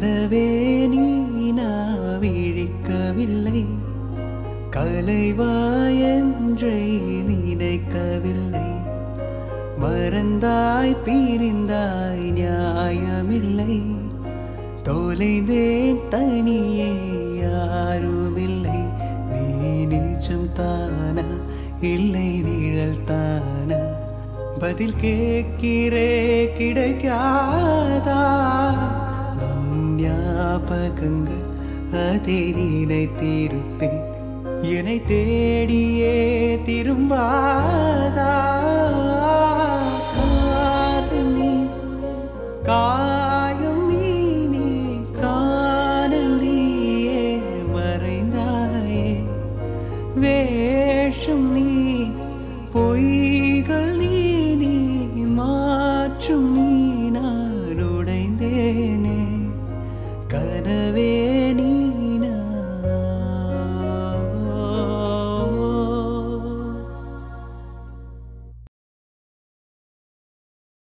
கனவே நீ நான் விழிக்கவில்லை கலைவாயன்றை நினைக்கவில்லை மறந்தாய் பிரிந்தாய் நியாயமில்லை தொலைந்தேன் தனியே யாருமில்லை நீ நிஜம் தானா இல்லை நிழல் தானா பதில் கேட்கிறே கிடைக்காதா நம் ஞாபகங்கள் அதை நினைத்திருப்பேன் என்னை தேடியே திரும்பாதா காதல் நீ காயம் நீ நீ காணல் நீயே மறைந்தாயே வேஷம் நீ பொய்கள் நீ நீ மாற்றும் நீ நான் உடைந்தேனே கனவே